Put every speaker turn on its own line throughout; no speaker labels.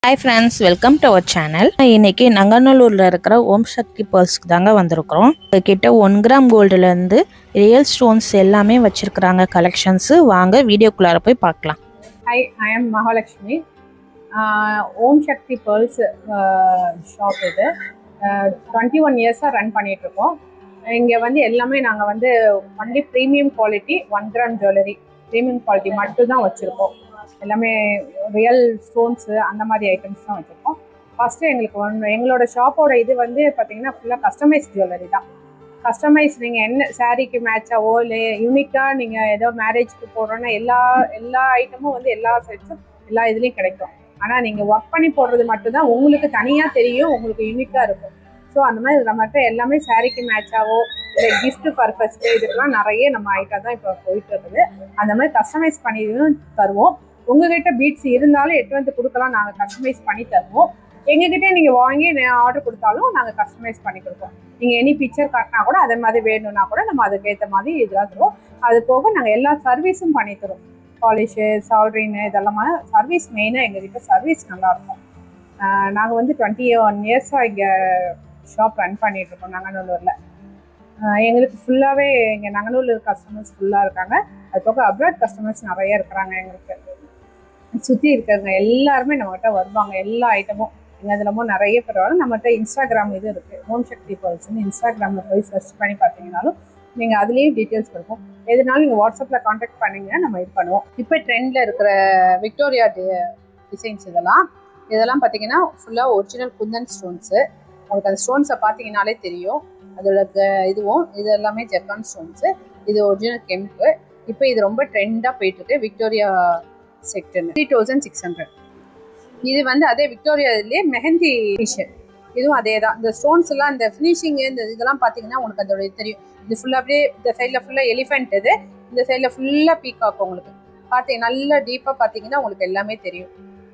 Hi friends welcome to our channel இன்னைக்கு நங்கநல்லூரில் இருக்கிற ஓம் சக்தி பர்ஸ்க்கு தாங்க வந்திருக்கிறோம் கிட்ட ஒன் கிராம் கோல்டுலேருந்து ரியல் ஸ்டோன்ஸ் எல்லாமே வச்சிருக்கிறாங்க கலெக்ஷன்ஸு வாங்க வீடியோக்குள்ளார போய் பார்க்கலாம்
hi I am Mahalakshmi Om Sakthi pearls shop இது டுவெண்ட்டி ஒன் இயர்ஸாக ரன் பண்ணிகிட்ருக்கோம் இங்கே வந்து எல்லாமே நாங்கள் வந்து only premium quality one gram jewellery premium quality மட்டும் தான் வச்சுருக்கோம் எல்லாமே ரியல் ஸ்டோன்ஸு அந்த மாதிரி ஐட்டம்ஸ் தான் வச்சுருக்கோம் ஃபஸ்ட்டு எங்களுக்கு ஒன்று எங்களோட ஷாப்போட இது வந்து பார்த்தீங்கன்னா ஃபுல்லாக கஸ்டமைஸ் ஜுவல்லரி தான் கஸ்டமைஸ் நீங்கள் என்ன சாரீக்கு மேட்சாவோ இல்லை யூனிக்காக நீங்கள் ஏதோ மேரேஜ்க்கு போடுறோன்னா எல்லா எல்லா ஐட்டமும் வந்து எல்லா செட்ஸும் எல்லா இதுலேயும் கிடைக்கும் ஆனால் நீங்கள் ஒர்க் பண்ணி போடுறது மட்டும்தான் உங்களுக்கு தனியாக தெரியும் உங்களுக்கு யூனிக்காக இருக்கும் ஸோ அந்த மாதிரி நம்மகிட்ட எல்லாமே சாரீக்கு மேட்சாவோ இல்லை கிஃப்ட் பர்பஸ்க்கு இதுக்கெல்லாம் நிறைய நம்ம ஐட்டம் தான் இப்போ போயிட்டு இருக்குது அந்த மாதிரி கஸ்டமைஸ் பண்ணியும் தருவோம் உங்ககிட்ட பீட்ஸ் இருந்தாலும் எட்டு வந்து கொடுக்கலாம் நாங்கள் கஸ்டமைஸ் பண்ணி தருவோம் எங்ககிட்ட நீங்கள் வாங்கி ஆர்டர் கொடுத்தாலும் நாங்கள் கஸ்டமைஸ் பண்ணி கொடுப்போம் நீங்கள் எனி பிக்சர் காட்டினா கூட அதே மாதிரி வேணும்னா கூட நம்ம அதுக்கேற்ற மாதிரி இதெல்லாம் தருவோம் அது போக நாங்கள் எல்லா சர்வீஸும் பண்ணி தருவோம் பாலிஷு சால்ட்ரின்னு இதெல்லாம் சர்வீஸ் மெயினாக எங்ககிட்ட சர்வீஸ் நல்லாயிருக்கும் நாங்கள் வந்து டுவெண்ட்டி ஒன் இயர்ஸாக இங்கே ஷாப் ரன் பண்ணிகிட்ருக்கோம் நங்கநல்லூரில் எங்களுக்கு ஃபுல்லாகவே இங்கே நங்கநல்லூர் கஸ்டமர்ஸ் ஃபுல்லாக இருக்காங்க அது போக அப்ராட் கஸ்டமர்ஸ் நிறைய இருக்கிறாங்க எங்களுக்கு சுற்றி இருக்கிறவங்க எல்லாருமே நம்மகிட்ட வருவாங்க எல்லா ஐட்டமும் எங்கள் இதுலமோ நிறைய பேர் வரும் நம்மகிட்ட இன்ஸ்டாகிராம் இது இருக்குது ஓம் சக்தி பர்ல்ஸ்னு இன்ஸ்டாகிராமில் போய் சர்ச் பண்ணி பார்த்தீங்கனாலும் நீங்கள் அதுலேயும் டீட்டெயில்ஸ் இருக்கும் எதுனாலும் நீங்கள் வாட்ஸ்அப்பில் காண்டாக்ட் பண்ணிங்கன்னா நம்ம இது பண்ணுவோம் இப்போ ட்ரெண்டில் இருக்கிற விக்டோரியா டிசைன்ஸ் இதெல்லாம் இதெல்லாம் பார்த்தீங்கன்னா ஃபுல்லாக ஒரிஜினல் குந்தன் ஸ்டோன்ஸு உங்களுக்கு அந்த ஸ்டோன்ஸை பார்த்தீங்கனாலே தெரியும் அதோட இதுவும் இது எல்லாமே ஜப்பான் ஸ்டோன்ஸு இது ஒரிஜினல் கெம்பு இப்போ இது ரொம்ப ட்ரெண்டாக போயிட்டுருக்கு விக்டோரியா செக்டர்னு த்ரீ தௌசண்ட் சிக்ஸ் ஹண்ட்ரட் இது வந்து அதே விக்டோரியாவிலே மெஹந்தி ஃபினிஷர் இதுவும் அதே தான் இந்த ஸ்டோன்ஸ் எல்லாம் இந்த ஃபினிஷிங் இந்த இதெல்லாம் பார்த்தீங்கன்னா உங்களுக்கு அதோட இது தெரியும் இது ஃபுல்லாக அப்படியே இந்த சைடில் ஃபுல்லாக எலிஃபென்ட் இது இந்த சைடில் ஃபுல்லாக பீகாக் உங்களுக்கு பார்த்தீங்க நல்லா டீப்பாக பார்த்தீங்கன்னா உங்களுக்கு எல்லாமே தெரியும்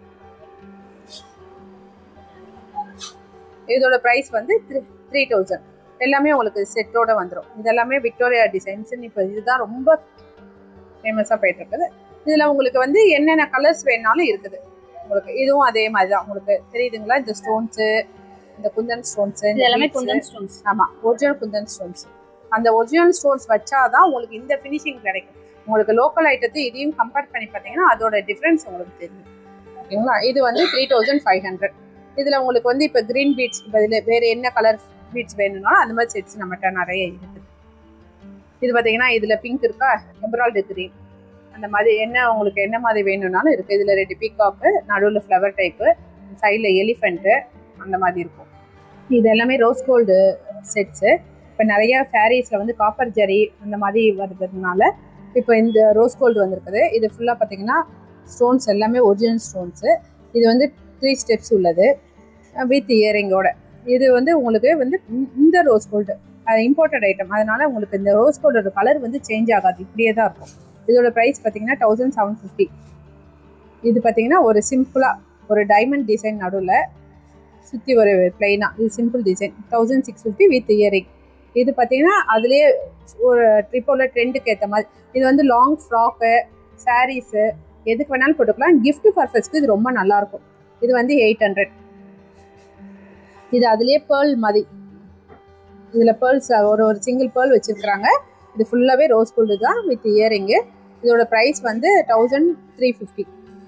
இதோட ப்ரைஸ் வந்து த்ரீ த்ரீ தௌசண்ட் எல்லாமே உங்களுக்கு செட்டோட வந்துடும் இதெல்லாமே விக்டோரியா டிசைன்ஸ்னு இப்போ இதுதான் ரொம்ப ஃபேமஸாக போயிட்டு இருக்குது இதில் உங்களுக்கு வந்து என்னென்ன கலர்ஸ் வேணாலும் இருக்குது உங்களுக்கு இதுவும் அதே மாதிரி தான் உங்களுக்கு தெரியுதுங்களா இந்த ஸ்டோன்ஸு இந்த குந்தன் ஸ்டோன்ஸு
இது எல்லாமே குந்தன் ஸ்டோன்ஸ்
ஆமாம் ஒரிஜினல் குந்தன் ஸ்டோன்ஸ் அந்த ஒரிஜினல் ஸ்டோன்ஸ் வச்சாதான் உங்களுக்கு இந்த ஃபினிஷிங் கிடைக்கும் உங்களுக்கு லோக்கல் ஐட்டத்தை இதையும் கம்பேர் பண்ணி பார்த்தீங்கன்னா அதோட டிஃப்ரென்ஸ் உங்களுக்கு தெரியும் ஓகேங்களா இது வந்து த்ரீ தௌசண்ட் ஃபைவ் ஹண்ட்ரட் இதில் உங்களுக்கு வந்து இப்போ க்ரீன் பீட்ஸ் இப்போ இதில் வேறு என்ன கலர் பீட்ஸ் வேணும்னாலும் அந்த மாதிரி செட்ஸ் நம்மகிட்ட நிறைய இருக்குது இது பார்த்தீங்கன்னா இதில் பிங்க் இருக்கா எம்ப்ராய்டு க்ரீன் அந்த மாதிரி என்ன உங்களுக்கு என்ன மாதிரி வேணும்னாலும் இருக்குது இதில் ரெண்டு பீக்காக்கு நடுவில் ஃப்ளவர் டைப்பு சைடில் எலிஃபெண்ட்டு அந்த மாதிரி இருக்கும் இது எல்லாமே ரோஸ் கோல்டு செட்ஸு இப்போ நிறைய சாரீஸில் வந்து காப்பர் ஜரி அந்த மாதிரி வருதுனால இப்போ இந்த ரோஸ் கோல்டு வந்திருக்குது இது ஃபுல்லாக பார்த்தீங்கன்னா ஸ்டோன்ஸ் எல்லாமே ஒரிஜினல் ஸ்டோன்ஸு இது வந்து த்ரீ ஸ்டெப்ஸ் உள்ளது வித் இயரிங்கோட இது வந்து உங்களுக்கு வந்து இந்த ரோஸ் கோல்டு அது இம்போர்ட்டட் ஐட்டம் அதனால உங்களுக்கு இந்த ரோஸ் கோல்டோட கலர் வந்து சேஞ்ச் ஆகாது இப்படியே தான் இருக்கும் இதோட ப்ரைஸ் பார்த்தீங்கன்னா தௌசண்ட் செவன் ஃபிஃப்டி இது பார்த்தீங்கன்னா ஒரு சிம்பிளாக ஒரு டைமண்ட் டிசைன் நடுவில் சுற்றி ஒரு பிளைனாக இது simple design thousand six fifty with earring இது பார்த்தீங்கன்னா அதுலேயே ஒரு ட்ரிப்போட ட்ரெண்டுக்கு ஏற்ற மாதிரி இது வந்து லாங் ஃப்ராக்கு சாரீஸு எதுக்கு வேணாலும் போட்டுக்கலாம் கிஃப்ட் பர்பஸ்க்கு இது ரொம்ப நல்லாயிருக்கும் இது வந்து எயிட் ஹண்ட்ரட் இது அதுலேயே பேர்ல் மாதிரி இதில் பேர்ல்ஸ் ஒரு ஒரு சிங்கிள் பேர்ல் வச்சுருக்குறாங்க இது ஃபுல்லாகவே ரோஸ் கோல்டு தான் வித் இயரிங்கு இதோட ப்ரைஸ் வந்து தௌசண்ட் த்ரீ ஃபிஃப்டி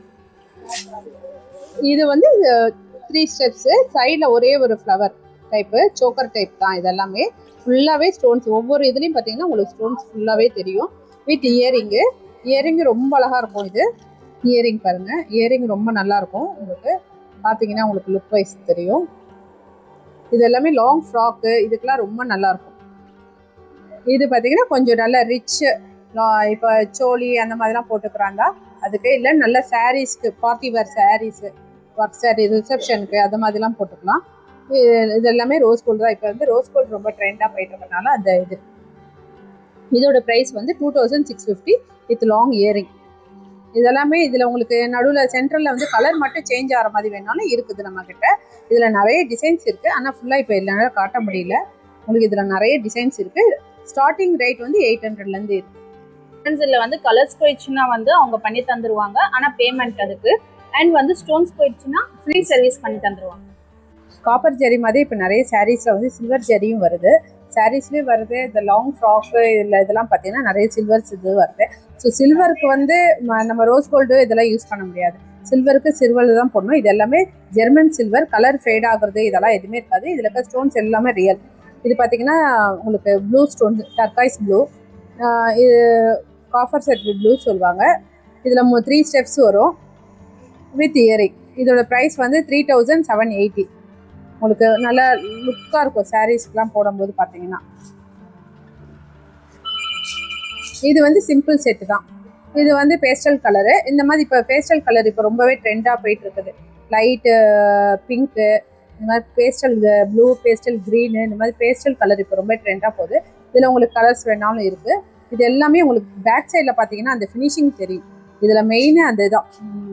இது வந்து த்ரீ ஸ்டெப்ஸு சைடில் ஒரே ஒரு ஃப்ளவர் டைப்பு சோக்கர் டைப் தான் இதெல்லாமே ஃபுல்லாகவே ஸ்டோன்ஸ் ஒவ்வொரு இதுலேயும் பார்த்தீங்கன்னா உங்களுக்கு ஸ்டோன்ஸ் ஃபுல்லாகவே தெரியும் வித் இயரிங்கு இயரிங் ரொம்ப அழகாக இருக்கும் இது இயரிங் பாருங்கள் இயரிங் ரொம்ப நல்லாயிருக்கும் உங்களுக்கு பார்த்தீங்கன்னா உங்களுக்கு லுக் வைஸ் தெரியும் இது எல்லாமே லாங் ஃப்ராக்கு இதுக்கெல்லாம் ரொம்ப நல்லாயிருக்கும் இது பார்த்தீங்கன்னா கொஞ்சம் நல்ல ரிச்சு இப்போ சோழி அந்த மாதிரிலாம் போட்டுக்கிறாங்க அதுக்கு இல்லை நல்ல சாரீஸ்க்கு party wear sarees work saree ரிசப்ஷனுக்கு அது மாதிரிலாம் போட்டுக்கலாம் இது எல்லாமே ரோஸ் கோல்டு தான் இப்போ வந்து ரோஸ் கோல்டு ரொம்ப ட்ரெண்டாக போயிட்டு இருக்கனால அந்த இது இதோட ப்ரைஸ் வந்து two thousand six fifty with long earring இதெல்லாமே இதில் உங்களுக்கு நடுவில் சென்ட்ரலில் வந்து கலர் மட்டும் சேஞ்ச் ஆகிற மாதிரி வேணாலும் இருக்குது நம்மக்கிட்ட இதில் நிறைய டிசைன்ஸ் இருக்குது ஆனால் ஃபுல்லாக இப்போ எல்லாம் காட்ட முடியல உங்களுக்கு இதில் நிறைய டிசைன்ஸ் இருக்குது ஸ்டார்டிங் ரேட் வந்து எயிட் ஹண்ட்ரட்லேருந்து இருக்குது
இதில் வந்து கலர்ஸ் போயிடுச்சுன்னா வந்து அவங்க பண்ணி தந்துருவாங்க ஆனால் பேமெண்ட் அதுக்கு
அண்ட் வந்து ஸ்டோன்ஸ் போயிடுச்சுன்னா ஃப்ரீ சர்வீஸ் பண்ணி தந்துருவாங்க
காப்பர் ஜெரி மாதிரி இப்போ நிறைய சாரீஸில் வந்து சில்வர் ஜெரியும் வருது சாரீஸ்லேயும் வருது இந்த லாங் ஃப்ராக்கு இதில் இதெல்லாம் பார்த்தீங்கன்னா நிறைய சில்வர்ஸ் இது வருது ஸோ சில்வருக்கு வந்து ம- நம்ம ரோஸ் கோல்டு இதெல்லாம் யூஸ் பண்ண முடியாது சில்வருக்கு சில்வர் தான் போடணும் இது எல்லாமே ஜெர்மன் சில்வர் கலர் ஃபேட் ஆகுறது இதெல்லாம் எதுவுமே இருக்காது இதில் இருக்க ஸ்டோன்ஸ் எல்லாமே ரியல் இது பார்த்தீங்கன்னா உங்களுக்கு ப்ளூ ஸ்டோன்ஸ் டர்காய்ஸ் ப்ளூ இது காஃபர் செட் ப்ளூ சொல்லுவாங்க இதில் த்ரீ ஸ்டெப்ஸ் வரும் வித் இயரிங் இதோட ப்ரைஸ் வந்து த்ரீ தௌசண்ட் செவன் எயிட்டி உங்களுக்கு நல்ல லுக்காக இருக்கும் சாரீஸ்க்கெலாம் போடும்போது பார்த்தீங்கன்னா இது வந்து சிம்பிள் செட்டு தான் இது வந்து பேஸ்டல் கலரு இந்த மாதிரி இப்போ பேஸ்டல் கலர் இப்போ ரொம்பவே ட்ரெண்டாக போயிட்டு இருக்குது லைட்டு பிங்க்கு இந்த மாதிரி பேஸ்டல் ப்ளூ பேஸ்டல் க்ரீனு இந்த மாதிரி பேஸ்டல் கலர் இப்போ ரொம்ப ட்ரெண்டாக போகுது இதில் உங்களுக்கு கலர்ஸ் வேணாலும் இருக்குது இது எல்லாமே உங்களுக்கு பேக் சைடில் பார்த்தீங்கன்னா அந்த ஃபினிஷிங் தெரியும் இதில் மெயினாக அந்த இதான்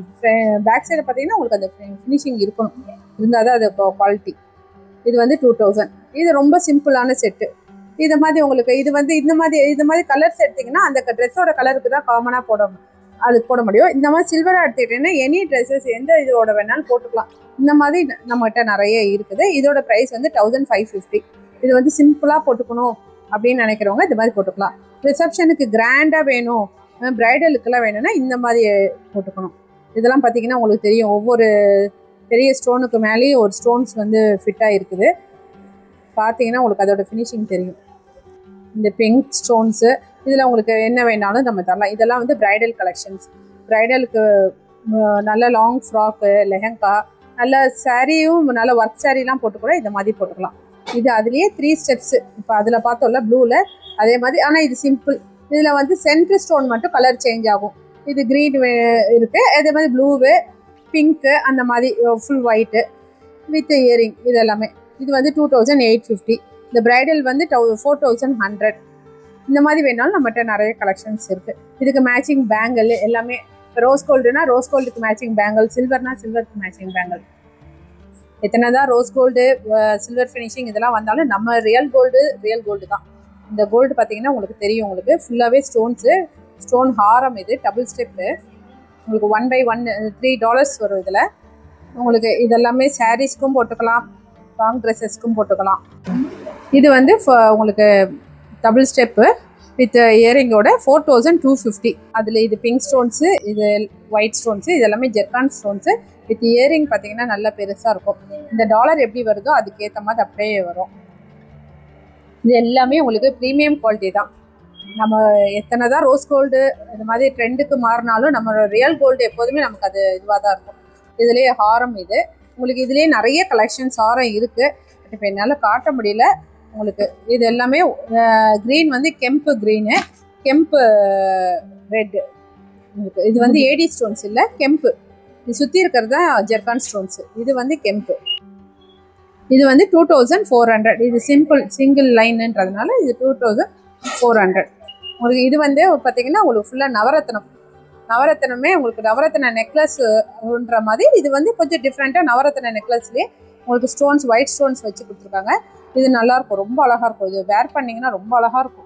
பேக் சைடில் பார்த்தீங்கன்னா உங்களுக்கு அந்த ஃபினிஷிங் இருக்கணும் இருந்தால் தான் அது குவாலிட்டி இது வந்து டூ தௌசண்ட் இது ரொம்ப சிம்பிளான செட்டு இது மாதிரி உங்களுக்கு இது வந்து இந்த மாதிரி இந்த மாதிரி கலர்ஸ் எடுத்தீங்கன்னா அந்த ட்ரெஸ்ஸோட கலருக்கு தான் காமனாக போட அதுக்கு போட முடியும் இந்த மாதிரி சில்வராக எடுத்துக்கிட்டீங்கன்னா எனி ட்ரெஸ்ஸஸ் எந்த இதோட வேணாலும் போட்டுக்கலாம் இந்த மாதிரி நம்மகிட்ட நிறைய இருக்குது இதோட ப்ரைஸ் வந்து தௌசண்ட் ஃபைவ் ஃபிஃப்டி இது வந்து சிம்பிளாக போட்டுக்கணும் அப்படின்னு நினைக்கிறவங்க இந்த மாதிரி போட்டுக்கலாம் ரிசப்ஷனுக்கு கிராண்டாக வேணும் ப்ரைடலுக்கெல்லாம் வேணும்னா இந்த மாதிரி போட்டுக்கணும் இதெல்லாம் பார்த்தீங்கன்னா உங்களுக்கு தெரியும் ஒவ்வொரு பெரிய ஸ்டோனுக்கு மேலேயும் ஒரு ஸ்டோன்ஸ் வந்து ஃபிட்டாக இருக்குது பார்த்தீங்கன்னா உங்களுக்கு அதோட ஃபினிஷிங் தெரியும் இந்த பிங்க் ஸ்டோன்ஸு இதில் உங்களுக்கு என்ன வேணாலும் நம்ம தரலாம் இதெல்லாம் வந்து ப்ரைடல் கலெக்ஷன்ஸ் ப்ரைடலுக்கு நல்ல லாங் ஃப்ராக்கு லெஹங்கா நல்ல சாரியும் நல்ல ஒர்க் சாரீலாம் போட்டு கூட இந்த மாதிரி போட்டுக்கலாம் இது அதுலேயே த்ரீ ஸ்டெப்ஸு இப்போ அதில் பார்த்தோம்ல ப்ளூவில் அதே மாதிரி ஆனால் இது சிம்பிள் இதில் வந்து சென்டர் ஸ்டோன் மட்டும் கலர் சேஞ்ச் ஆகும் இது க்ரீன் இருக்குது அதே மாதிரி ப்ளூவு பிங்க்கு அந்த மாதிரி ஃபுல் ஒயிட்டு வித் இயரிங் இது எல்லாமே இது வந்து டூ தௌசண்ட் எயிட் ஃபிஃப்டி இந்த பிரைடல் வந்து டௌ ஃபோர் தௌசண்ட் ஹண்ட்ரட் இந்த மாதிரி வேணாலும் நம்மகிட்ட நிறைய கலெக்ஷன்ஸ் இருக்குது இதுக்கு மேட்சிங் பேங்கிள் எல்லாமே ரோஸ் கோல்டுனா ரோஸ் கோல்டுக்கு மேட்சிங் பேங்கிள் சில்வர்னா சில்வருக்கு மேட்சிங் பேங்கிள் எத்தனை தான் ரோஸ் கோல்டு சில்வர் ஃபினிஷிங் இதெல்லாம் வந்தாலும் நம்ம ரியல் கோல்டு ரியல் கோல்டு தான் இந்த கோல்டு பார்த்தீங்கன்னா உங்களுக்கு தெரியும் உங்களுக்கு ஃபுல்லாகவே ஸ்டோன்ஸு ஸ்டோன் ஹாரம் இது டபுள் ஸ்டெப்பு உங்களுக்கு one by one three dollars வரும் இதில் உங்களுக்கு இதெல்லாமே சாரீஸ்க்கும் போட்டுக்கலாம் லாங் ட்ரெஸ்ஸஸ்க்கும் போட்டுக்கலாம் இது வந்து ஃப- உங்களுக்கு டபுள் ஸ்டெப்பு வித் இயரிங்கோட ஃபோர் தௌசண்ட் டூ ஃபிஃப்டி அதில் இது பிங்க் ஸ்டோன்ஸு இது ஒயிட் ஸ்டோன்ஸு இது எல்லாமே ஜெர்கான் ஸ்டோன்ஸு வித் இயரிங் பார்த்தீங்கன்னா நல்லா பெருசாக இருக்கும் இந்த டாலர் எப்படி வருதோ அதுக்கேற்ற மாதிரி அப்படியே வரும் இது எல்லாமே உங்களுக்கு ப்ரீமியம் குவாலிட்டி தான் நம்ம எத்தனை தான் ரோஸ் கோல்டு இந்த மாதிரி ட்ரெண்டுக்கு மாறினாலும் நம்ம ரியல் கோல்டு எப்போதுமே நமக்கு அது இதுவாக தான் இருக்கும் இதுலேயே ஹாரம் இது உங்களுக்கு இதுலேயே நிறைய கலெக்ஷன்ஸ் ஹாரம் இருக்குது பட் இப்போ என்னால் காட்ட முடியல உங்களுக்கு இது எல்லாமே க்ரீன் வந்து கெம்பு க்ரீனு கெம்பு ரெட்டு உங்களுக்கு இது வந்து ஏடி ஸ்டோன்ஸ் இல்லை கெம்பு இது சுற்றி இருக்கிறது தான் ஜெர்கான் ஸ்டோன்ஸு இது வந்து கெம்பு இது வந்து டூ தௌசண்ட் ஃபோர் ஹண்ட்ரட் இது சிம்பிள் சிங்கிள் லைனுன்றதுனால இது டூ தௌசண்ட் ஃபோர் ஹண்ட்ரட் உங்களுக்கு இது வந்து பார்த்தீங்கன்னா உங்களுக்கு ஃபுல்லாக நவரத்னம் நவரத்னமே உங்களுக்கு நவரத்ன நெக்லஸ்ன்ற மாதிரி இது வந்து கொஞ்சம் டிஃப்ரெண்ட்டாக நவரத்ன நெக்லஸ்லேயே உங்களுக்கு ஸ்டோன்ஸ் ஒயிட் ஸ்டோன்ஸ் வச்சு கொடுத்துருக்காங்க இது நல்லா இருக்கும் ரொம்ப அழகா இருக்கும் இது வேர் பண்ணீங்கன்னா ரொம்ப அழகா இருக்கும்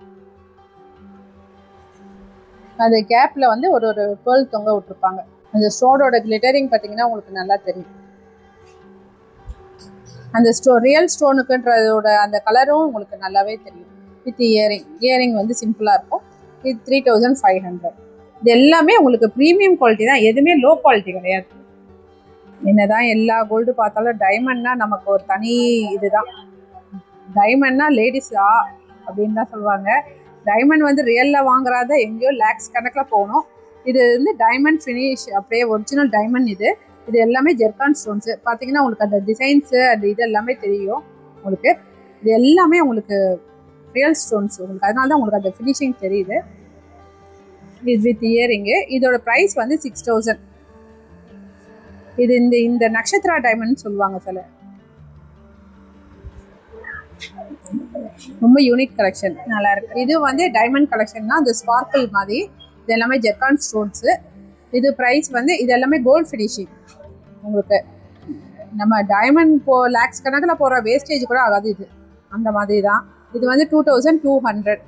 அந்த கேப்ல வந்து ஒரு ஒரு பேர்ல் தொங்க விட்டுருப்பாங்க அந்த ஸ்டோனோட கிளிட்டரிங் பார்த்தீங்கன்னா உங்களுக்கு நல்லா தெரியும் அந்த ஸ்டோ ரியல் ஸ்டோனுக்குன்றதோட அந்த கலரும் உங்களுக்கு நல்லாவே தெரியும் வித் இயரிங் இயரிங் வந்து சிம்பிளாக இருக்கும் இது த்ரீ தௌசண்ட் ஃபைவ் ஹண்ட்ரட் இது எல்லாமே உங்களுக்கு ப்ரீமியம் குவாலிட்டி தான் எதுவுமே லோ குவாலிட்டி கிடையாது என்னதான் எல்லா கோல்டு பார்த்தாலும் டைமண்ட்னா நமக்கு ஒரு தனி இதுதான் டைமண்ட்னா லேடிஸ் ஆ அப்படின்னு தான் சொல்லுவாங்க டைமண்ட் வந்து ரியலில் வாங்குறாத எங்கேயோ லேக்ஸ் கணக்கில் போகணும் இது வந்து டைமண்ட் ஃபினிஷ் அப்படியே ஒரிஜினல் டைமண்ட் இது இது எல்லாமே ஜெர்கான் ஸ்டோன்ஸு பார்த்தீங்கன்னா உங்களுக்கு அந்த டிசைன்ஸு அந்த இது எல்லாமே தெரியும் உங்களுக்கு இது எல்லாமே உங்களுக்கு ரியல் ஸ்டோன்ஸ் உங்களுக்கு அதனால தான் உங்களுக்கு அந்த ஃபினிஷிங் தெரியுது இது வித் இயரிங்கு இதோட ப்ரைஸ் வந்து சிக்ஸ் தௌசண்ட் இது இந்த இந்த நட்சத்திரா டைமண்ட் சொல்லுவாங்க சில ரொம்ப யூனிக் கலெக்ஷன் நல்லா இருக்கு இது வந்து டைமண்ட் கலெக்ஷன் தான் அந்த ஸ்பார்க்கிள் மாதிரி இது எல்லாமே ஜெர்கான் ஸ்டோன்ஸு இது ப்ரைஸ் வந்து இது எல்லாமே கோல்ட் ஃபினிஷிங் உங்களுக்கு நம்ம டைமண்ட் போ லேக்ஸ் கணக்கில் போகிற வேஸ்டேஜ் கூட ஆகாது இது அந்த மாதிரி தான் இது வந்து டூ தௌசண்ட் டூ ஹண்ட்ரட்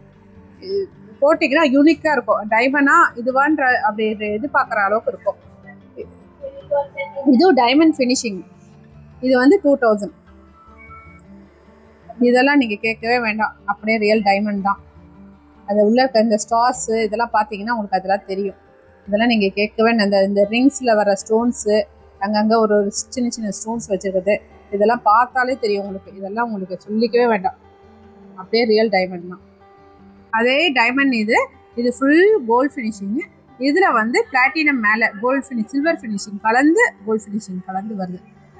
போட்டிங்கன்னா யூனிக்காக இருக்கும் டைமண்டா இதுவான்ற அப்படி எதிர்பார்க்குற அளவுக்கு இருக்கும் இது டைமண்ட் ஃபினிஷிங் இது வந்து டூ தௌசண்ட் இதெல்லாம் நீங்கள் கேட்கவே வேண்டாம் அப்படியே ரியல் டைமண்ட் தான் அது உள்ள இருக்க இந்த ஸ்டார்ஸு இதெல்லாம் பார்த்தீங்கன்னா உங்களுக்கு அதெல்லாம் தெரியும் இதெல்லாம் நீங்கள் கேட்கவே வேண்டாம். இந்த இந்த ரிங்ஸில் வர ஸ்டோன்ஸு அங்கங்கே ஒரு ஒரு சின்ன சின்ன ஸ்டோன்ஸ் வச்சுருக்குது இதெல்லாம் பார்த்தாலே தெரியும் உங்களுக்கு இதெல்லாம் உங்களுக்கு சொல்லிக்கவே வேண்டாம் அப்படியே ரியல் டைமண்ட் தான் அதே டைமண்ட் இது இது ஃபுல் கோல்ட் ஃபினிஷிங்கு இதில் வந்து பிளாட்டினம் மேலே கோல்ட் ஃபினிஷ் சில்வர் ஃபினிஷிங் கலந்து கோல்ட் ஃபினிஷிங் கலந்து வருது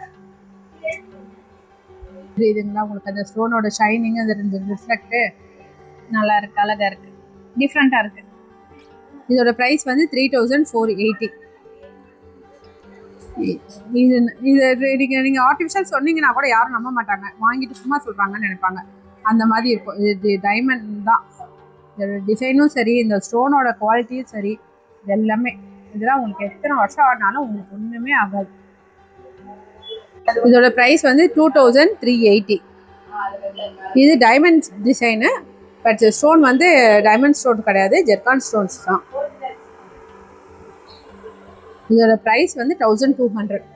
இதுங்களா உங்களுக்கு அந்த ஸ்டோனோட ஷைனிங் அந்த ரெண்டு ரிஃப்ளெக்ட்டு
நல்லா இருக்கு அழகா இருக்கு டிஃப்ரெண்டா இருக்கு
இதோட ப்ரைஸ் வந்து த்ரீ தௌசண்ட் ஃபோர் எயிட்டி இது இது நீங்கள் நீங்கள் ஆர்டிஃபிஷியல் சொன்னீங்கன்னா கூட யாரும் நம்ப மாட்டாங்க வாங்கிட்டு சும்மா சொல்கிறாங்கன்னு நினைப்பாங்க அந்த மாதிரி இருக்கும் இது டைமண்ட் தான் இதோட டிசைனும் சரி இந்த ஸ்டோனோட குவாலிட்டியும் சரி இது எல்லாமே இதெல்லாம் உங்களுக்கு எத்தனை வருஷம் ஆடினாலும் உங்களுக்கு ஒன்றுமே ஆகாது இதோட ப்ரைஸ் வந்து டூ தௌசண்ட் த்ரீ எயிட்டி இது டைமண்ட் டிசைனு பட் ஸ்டோன் வந்து டைமண்ட் ஸ்டோன் கிடையாது ஜெர்கான் ஸ்டோன்ஸ் தான் இதோட ப்ரைஸ் வந்து தௌசண்ட் டூ ஹண்ட்ரட்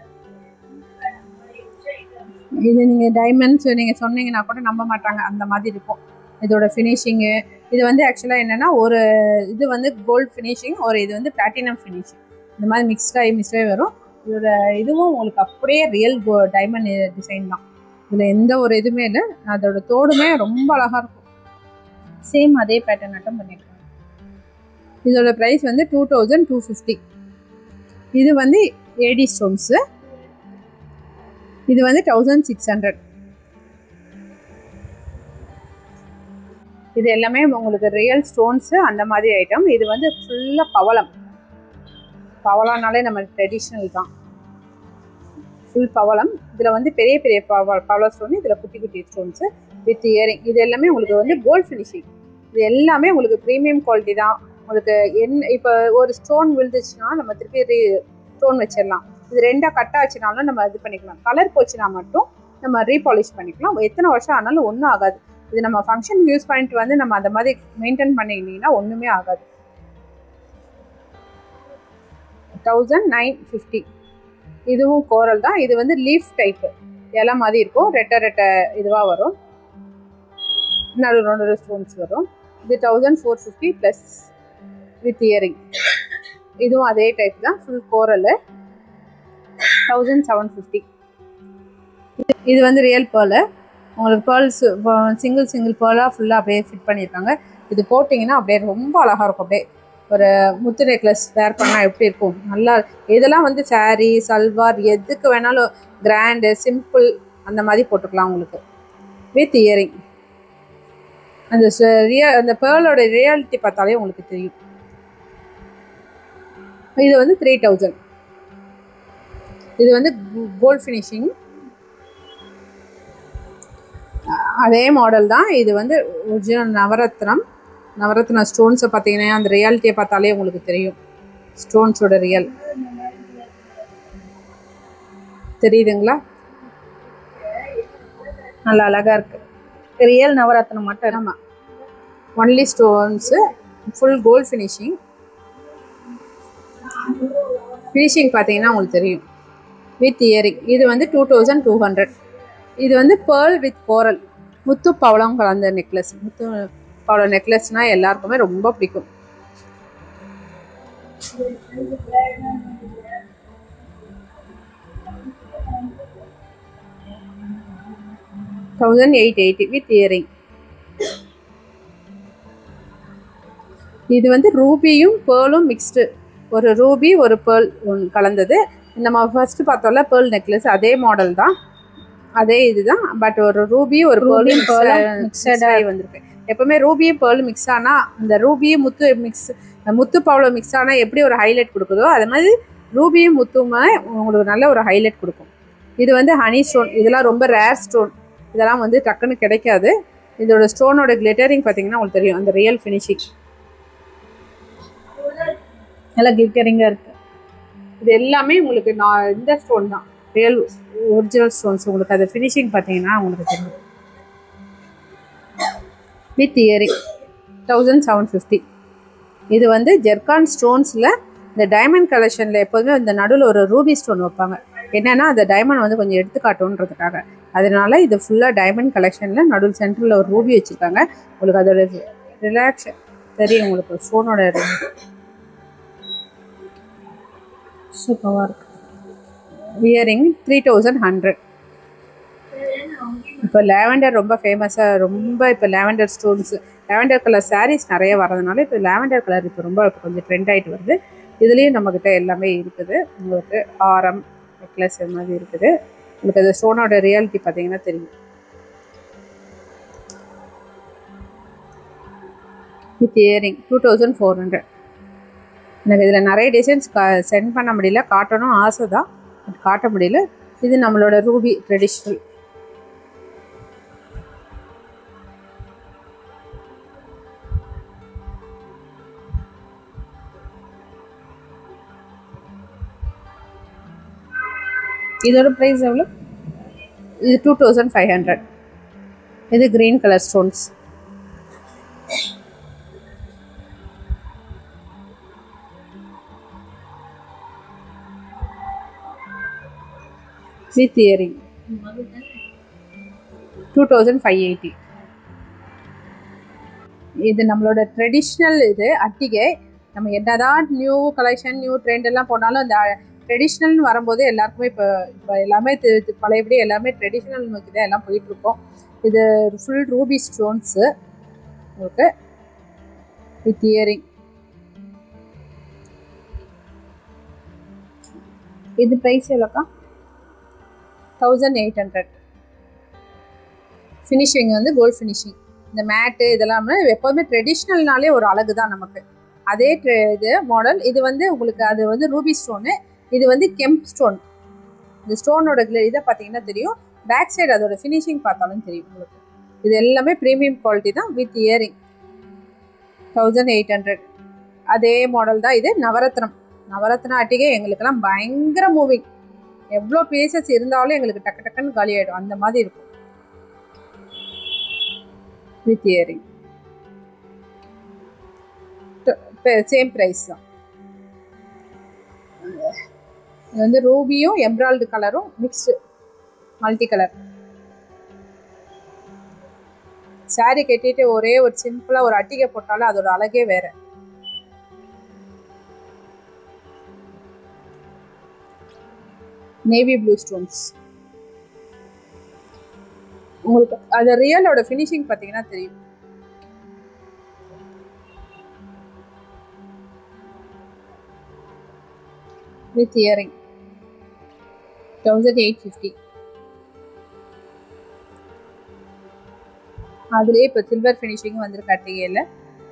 இது நீங்கள் டைமண்ட்ஸ் நீங்கள் சொன்னீங்கன்னா கூட நம்ப மாட்டாங்க அந்த மாதிரி இருக்கும் இதோட ஃபினிஷிங்கு இது வந்து ஆக்சுவலாக என்னென்னா ஒரு இது வந்து கோல்ட் ஃபினிஷிங் ஒரு இது வந்து பிளாட்டினம் ஃபினிஷிங் இந்த மாதிரி மிக்ஸ்டாகி மிக்ஸ்டாகி வரும் இதோட இதுவும் உங்களுக்கு அப்படியே ரியல் கோ டைமண்ட் டிசைன் தான் இதில் எந்த ஒரு இதுவுமே இல்லை அதோட தோடுமே ரொம்ப அழகாக இருக்கும்
சேம் அதே பேட்டர்ன் அட்டம் பண்ணிருக்காங்க
இதோட ப்ரைஸ் வந்து டூ தௌசண்ட் டூ ஃபிஃப்டி இது வந்து ஏடி ஸ்டோன்ஸு இது வந்து தௌசண்ட் சிக்ஸ் ஹண்ட்ரட் இது எல்லாமே உங்களுக்கு ரியல் ஸ்டோன்ஸு அந்த மாதிரி ஐட்டம் இது வந்து ஃபுல்லாக பவளம் பவளம்னாலே நம்ம ட்ரெடிஷ்னல் தான் ஃபுல் பவளம் இதில் வந்து பெரிய பெரிய பவ பவள ஸ்டோன் இதில் குட்டி குட்டி ஸ்டோன்ஸு வித் இயரிங் இது எல்லாமே உங்களுக்கு வந்து கோல்ட் ஃபினிஷிங் இது எல்லாமே உங்களுக்கு ப்ரீமியம் குவாலிட்டி தான் உங்களுக்கு என்ன இப்போ ஒரு ஸ்டோன் விழுந்துச்சுன்னா நம்ம திருப்பி ஸ்டோன் வச்சிடலாம் இது ரெண்டாக கட்டாக வச்சுனாலும் நம்ம இது பண்ணிக்கலாம் கலர் போச்சுன்னா மட்டும் நம்ம ரீபாலிஷ் பண்ணிக்கலாம் எத்தனை வருஷம் ஆனாலும் ஒன்றும் ஆகாது இது நம்ம ஃபங்க்ஷன் யூஸ் பண்ணிட்டு வந்து நம்ம அந்த மாதிரி மெயின்டைன் பண்ணிக்கிட்டீங்கன்னா ஒன்றுமே ஆகாது தௌசண்ட் நைன் ஃபிஃப்டி இதுவும் கோரல் தான் இது வந்து லீஃப் டைப்பு இலை மாதிரி இருக்கும் ரெட்டை ரெட்டை இதுவாக வரும் நடு நடு ஸ்டோன்ஸ் வரும் இது thousand four fifty plus with earring இதுவும் அதே டைப் தான் full coral thousand seven fifty இது வந்து ரியல் பேர்லு உங்களுக்கு பேர்ல்ஸ் சிங்கிள் சிங்கிள் பேர்லாக ஃபுல்லாக அப்படியே ஃபிட் பண்ணியிருக்காங்க இது போட்டிங்கன்னா அப்படியே ரொம்ப அழகாக இருக்கும் அப்படியே ஒரு முத்து நெக்லஸ் வேர் பண்ணால் எப்படி இருக்கும் நல்லா இதெல்லாம் வந்து saree சல்வார் எதுக்கு வேணாலும் கிராண்டு சிம்பிள் அந்த மாதிரி போட்டுக்கலாம் உங்களுக்கு வித் இயரிங் அந்த ரியல் அந்த பேர்லோட ரியாலிட்டி பார்த்தாலே உங்களுக்கு தெரியும் இது வந்து த்ரீ தௌசண்ட் இது வந்து கோல்ட் ஃபினிஷிங் அதே மாடல் தான் இது வந்து ஒரிஜினல் நவரத்னம் நவரத்ன ஸ்டோன்ஸை பார்த்தீங்கன்னா அந்த ரியாலிட்டியை பார்த்தாலே உங்களுக்கு தெரியும் ஸ்டோன்ஸோட ரியல் தெரியுதுங்களா
நல்லா அழகா இருக்கு ரியல் நவரத்னம் மட்டும் இருக்கு.
ஆமாம் only stones full gold finishing finishing பார்த்தீங்கன்னா உங்களுக்கு தெரியும் வித் இயரிங் இது வந்து டூ தௌசண்ட் டூ ஹண்ட்ரட் இது வந்து பேர்ல் வித் கோரல் முத்து பவளம் கலந்த நெக்லஸ் முத்து பவளம் நெக்லஸ்னால் எல்லாருக்குமே ரொம்ப பிடிக்கும் thousand eight eighty with earring இது வந்து ரூபியும் பேர்லும் மிக்ஸ்டு ஒரு ரூபி ஒரு பேர்ல் ஒன்று கலந்தது நம்ம ஃபர்ஸ்ட் பார்த்தோம்ல பேர்ல் நெக்லஸ் அதே மாடல் தான் அதே இதுதான் பட் ஒரு ரூபி ஒரு
Ruby,
பேர்லும்
pearl
மிக்ஸ்
mixed
ஆகி வந்திருக்கு எப்பவுமே ரூபியும் பேர்ல் மிக்ஸ் ஆனால் இந்த ரூபியும் முத்து மிக்ஸ் முத்து பவளம் மிக்ஸ் ஆனால் எப்படி ஒரு ஹைலைட் கொடுக்குதோ அது மாதிரி ரூபியும் முத்துமே உங்களுக்கு நல்ல ஒரு ஹைலைட் கொடுக்கும் இது வந்து ஹனி ஸ்டோன் இதெல்லாம் ரொம்ப ரேர் ஸ்டோன் இதெல்லாம் வந்து டக்குன்னு கிடைக்காது இதோட ஸ்டோனோட கிளிட்டரிங் பார்த்தீங்கன்னா உங்களுக்கு தெரியும் அந்த ரியல் ஃபினிஷிங்
நல்லா கிளிட்டரிங்கா இருக்கு
இது எல்லாமே உங்களுக்கு நான் இந்த ஸ்டோன் தான் ரியல் ஒரிஜினல் ஸ்டோன்ஸ் உங்களுக்கு அது ஃபினிஷிங் பார்த்தீங்கன்னா உங்களுக்கு தெரியும் with earring thousand seven fifty இது வந்து ஜெர்கான் ஸ்டோன்ஸில் இந்த டைமண்ட் கலெக்ஷனில் எப்போதுமே இந்த நடுவில் ஒரு ரூபி ஸ்டோன் வைப்பாங்க என்னன்னா அந்த டைமண்ட் வந்து கொஞ்சம் எடுத்துக்காட்டுன்றதுக்காக அதனால இது ஃபுல்லாக டைமண்ட் கலெக்ஷனில் நடுவில் சென்டரில் ஒரு ரூபி வச்சுருக்காங்க உங்களுக்கு அதோட ரிலாக்ஸ் தெரியும் உங்களுக்கு ஸ்டோனோட
சூப்பராக இருக்கு
இயரிங் த்ரீ தௌசண்ட் ஹண்ட்ரட் இப்போ லேவெண்டர் ரொம்ப ஃபேமஸாக ரொம்ப இப்போ lavender stones lavender colour sarees நிறைய வரதுனால இப்போ லேவெண்டர் கலர் இப்போ ரொம்ப இப்போ கொஞ்சம் ட்ரெண்ட் ஆகிட்டு வருது இதுலேயும் நம்மக்கிட்ட எல்லாமே இருக்குது உங்களுக்கு ஆரம் நெக்லஸ் இது மாதிரி இருக்குது உங்களுக்கு அது ஸ்டோனோட ரியாலிட்டி பார்த்தீங்கன்னா தெரியும் with earring two thousand four hundred எனக்கு இதில் நிறைய டிசைன்ஸ் கா சென்ட் பண்ண முடியல காட்டணும் ஆசை தான் பட் காட்ட முடியல இது நம்மளோட ரூபி ட்ரெடிஷ்னல்
இதோட ப்ரைஸ் எவ்வளோ
இது டூ தௌசண்ட் ஃபைவ் ஹண்ட்ரட் இது green colour stones with earring two thousand five eighty இது நம்மளோட ட்ரெடிஷ்னல் இது அட்டிகை நம்ம என்னதான் நியூ கலெக்ஷன் நியூ ட்ரெண்ட் எல்லாம் போனாலும் இந்த ட்ரெடிஷ்னல்னு வரும்போது எல்லாருக்குமே இப்போ இப்போ எல்லாமே தி- தி- பழையபடி எல்லாமே ட்ரெடிஷ்னல் நோக்கி தான் எல்லாம் போயிட்டு இருக்கோம் இது ஃபுல் ரூபி ஸ்டோன்ஸு உங்களுக்கு வித் இயரிங்
இது ப்ரைஸ் எவ்வளோக்கா
தௌசண்ட் எயிட் ஹண்ட்ரட் ஃபினிஷிங் வந்து கோல்ட் ஃபினிஷிங் இந்த மேட்டு இதெல்லாம் எப்போதுமே ட்ரெடிஷ்னல்னாலே ஒரு அழகு தான் நமக்கு அதே tre- இது மாடல் இது வந்து உங்களுக்கு அது வந்து ரூபி ஸ்டோனு இது வந்து கெம்ப் ஸ்டோன் இந்த ஸ்டோனோட இதை பார்த்தீங்கன்னா தெரியும் பேக் சைடு அதோட ஃபினிஷிங் பார்த்தாலும் தெரியும் உங்களுக்கு இது எல்லாமே ப்ரீமியம் குவாலிட்டி தான் with earring thousand eight hundred அதே மாடல் தான் இது நவரத்னம் நவரத்ன அட்டிகை எங்களுக்கெல்லாம் பயங்கர மூவிங் எவ்வளோ பீசஸ் இருந்தாலும் எங்களுக்கு டக்கு டக்குன்னு காலி ஆயிடும் அந்த மாதிரி இருக்கும் வித் இயரிங் சேம் ப்ரைஸ் தான் இது வந்து ரூபியும் எம்ப்ராய்டு கலரும் மிக்ஸ்டு மல்டி கலர் saree கட்டிட்டு ஒரே ஒரு சிம்பிளாக ஒரு அட்டிகை போட்டாலும் அதோட அழகே வேற நேவி ப்ளூ ஸ்டோன்ஸ் உங்களுக்கு அது ரியலோட ஃபினிஷிங் பார்த்தீங்கன்னா தெரியும் with earring thousand eight fifty அதுலேயே இப்போ சில்வர் ஃபினிஷிங் வந்திருக்கு அட்டிகையில்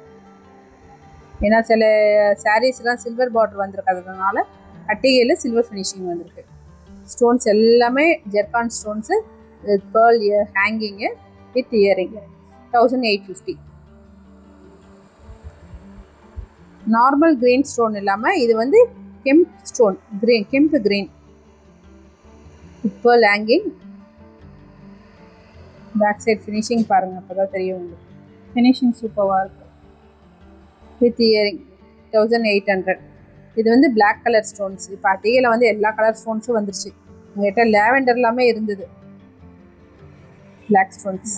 ஏன்னா சில சாரீஸ்லாம் சில்வர் பார்டர் வந்திருக்கிறதுனால அட்டிகையில் சில்வர் ஃபினிஷிங் வந்திருக்கு ஸ்டோன்ஸ் எல்லாமே zircon stones pearl hanging with earring thousand eight fifty normal green stone இல்லாமல் இது வந்து kemp stone green kemp green pearl hanging back side finishing பாருங்கள் அப்போ தான் தெரியும் உங்களுக்கு
ஃபினிஷிங் சூப்பராக இருக்கு
with earring thousand eight hundred இது வந்து Black கலர் ஸ்டோன்ஸ் இப்போ அட்டிகையில் வந்து எல்லா கலர் ஸ்டோன்ஸும் வந்துருச்சு உங்ககிட்ட லேவெண்டர் எல்லாமே இருந்தது Black ஸ்டோன்ஸ்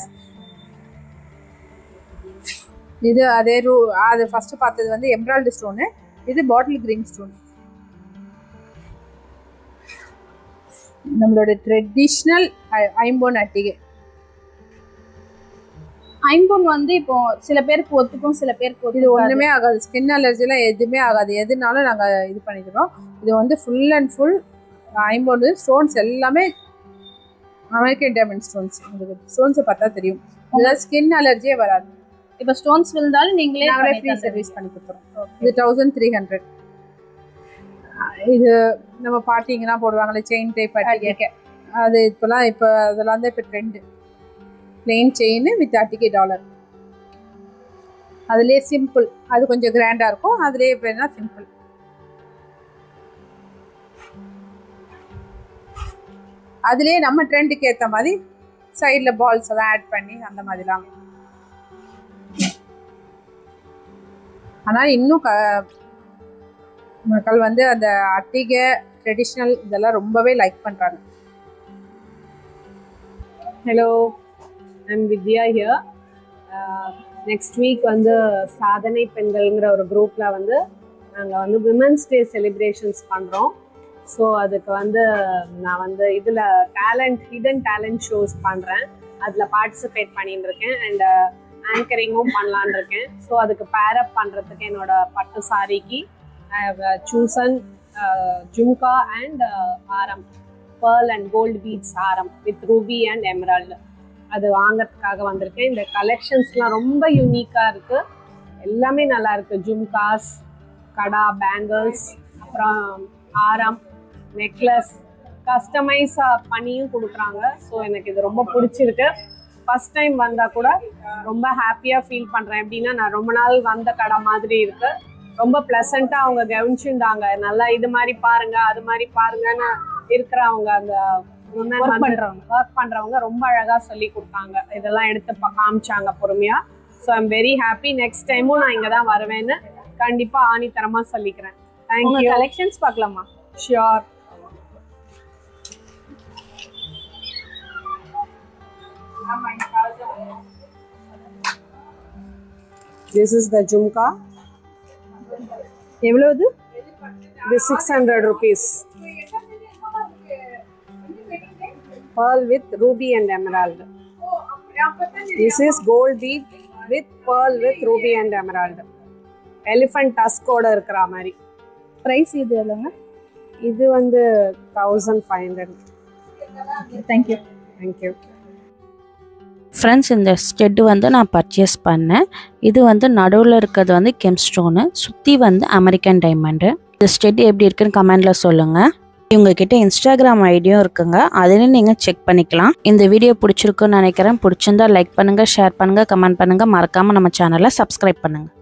இது அதே ரூ அது ஃபர்ஸ்ட் பார்த்தது வந்து எம்ப்ராய்டு ஸ்டோனு இது பாட்டில் கிரீன் ஸ்டோன் நம்மளோட ட்ரெடிஷ்னல் ஐம்போன் அட்டிகை
ஐம்பொன் வந்து இப்போ சில பேருக்கு ஒத்துக்கும் சில பேருக்கு
இது
ஒத்துக்காது.
ஒன்றுமே ஆகாது ஸ்கின் அலர்ஜிலாம் எதுவுமே ஆகாது எதுனாலும் நாங்கள் இது பண்ணிக்கிறோம் இது வந்து ஃபுல் அண்ட் ஃபுல் ஐம்பது ஸ்டோன்ஸ் எல்லாமே அமெரிக்கன் டைமண்ட் ஸ்டோன்ஸ் உங்களுக்கு ஸ்டோன்ஸை பார்த்தா தெரியும் இதெல்லாம் ஸ்கின் அலர்ஜியே வராது
இப்போ ஸ்டோன்ஸ் விழுந்தாலும் நீங்களே
நாங்களே
பண்ணி
ஃப்ரீ
தந்துடுவீங்க.
சர்வீஸ் பண்ணி கொடுத்துறோம் இது தௌசண்ட் த்ரீ ஹண்ட்ரட் இது நம்ம பாட்டிங்கெல்லாம் போடுவாங்களே செயின் டைப் அட்டிகை அது இப்போலாம் இப்போ அதெல்லாம் தான் இப்போ ட்ரெண்டு பிளெயின் செயின் வித் அட்டிகை டாலர் அதுலேயே சிம்பிள் அது கொஞ்சம் கிராண்டாக இருக்கும் அதுலேயே இப்போ என்ன சிம்பிள் அதுலேயே நம்ம ட்ரெண்டுக்கு ஏற்ற மாதிரி சைடில் பால்ஸ் எல்லாம் ஆட் பண்ணி அந்த மாதிரிலாம் ஆனால் இன்னும் க மக்கள் வந்து அந்த அட்டிகை ட்ரெடிஷ்னல் இதெல்லாம் ரொம்பவே லைக் பண்ணுறாங்க hello I'm Vidya here next week வந்து சாதனை பெண்கள்ங்கிற ஒரு குரூப்பில் வந்து நாங்கள் வந்து விமன்ஸ் டே செலிப்ரேஷன்ஸ் பண்ணுறோம் ஸோ அதுக்கு வந்து நான் வந்து இதில் டேலண்ட் ஹிடன் டேலண்ட் ஷோஸ் பண்ணுறேன் அதில் பார்ட்டிசிபேட் பண்ணிட்டு இருக்கேன் அண்ட் ஆங்கரிங்கும் பண்ணலான் இருக்கேன் ஸோ அதுக்கு பேரப் பண்ணுறதுக்கு என்னோட பட்டு சாரிக்கு I have chosen jhumka and ஆரம் பேர்ல் அண்ட் கோல்டு பீட்ஸ் ஆரம் வித் ரூபி அண்ட் எமரால்டு அது வாங்கறதுக்காக வந்திருக்கேன் இந்த கலெக்ஷன்ஸ்லாம் ரொம்ப யூனிக்காக இருக்குது எல்லாமே நல்லா இருக்கு ஜும்காஸ் கடா பேங்கிள்ஸ் அப்புறம் ஆரம் நெக்லஸ் கஸ்டமைஸாக பண்ணியும் கொடுக்குறாங்க ஸோ எனக்கு இது ரொம்ப பிடிச்சிருக்கு ஃபர்ஸ்ட் டைம் வந்தால் கூட ரொம்ப ஹாப்பியாக ஃபீல் பண்ணுறேன் எப்படின்னா நான் ரொம்ப நாள் வந்த கடை மாதிரி இருக்கு ரொம்ப ப்ளசண்ட்டாக அவங்க கவனிச்சுருந்தாங்க நல்லா இது மாதிரி பாருங்க அது மாதிரி பாருங்கன்னு இருக்கிறவங்க அந்த
Work பண்றவங்க.
ஒர்க் பண்றவங்க ரொம்ப அழகா சொல்லி கொடுத்தாங்க இதெல்லாம் எடுத்து ப- காமிச்சாங்க பொறுமையா so I'm very happy next டைமும் நான் இங்க தான் வருவேன்னு கண்டிப்பா ஆணித்தரமா சொல்லிக்கிறேன்
உங்க
தேங்க்யூ
கலெக்ஷன்ஸ் பார்க்கலாமா
sure This is the jumka.
எவ்வளவு
This 600 rupees. Pearl with ruby and emerald. This is gold bead with pearl with ruby and emerald. Elephant tusk ஓட இருக்கிற மாதிரி
பிரைஸ் இது எவ்வளோங்க
இது வந்து thousand five hundred
thank you
thank you
friends இந்த ஸ்டெட்டு வந்து நான் பர்ச்சேஸ் பண்ணேன் இது வந்து நடுவில் இருக்கிறது வந்து கெம் ஸ்டோனு சுற்றி வந்து அமெரிக்கன் டைமண்டு இந்த ஸ்டெட் எப்படி இருக்குன்னு கமெண்டில் சொல்லுங்கள் இவங்ககிட்ட இன்ஸ்டாகிராம் ஐடியும் இருக்குங்க அதிலும் நீங்கள் செக் பண்ணிக்கலாம் இந்த வீடியோ பிடிச்சிருக்குன்னு நினைக்கிறேன் பிடிச்சிருந்தா லைக் பண்ணுங்கள் ஷேர் பண்ணுங்கள் கமெண்ட் பண்ணுங்கள் மறக்காமல் நம்ம சேனலை சப்ஸ்கிரைப் பண்ணுங்கள்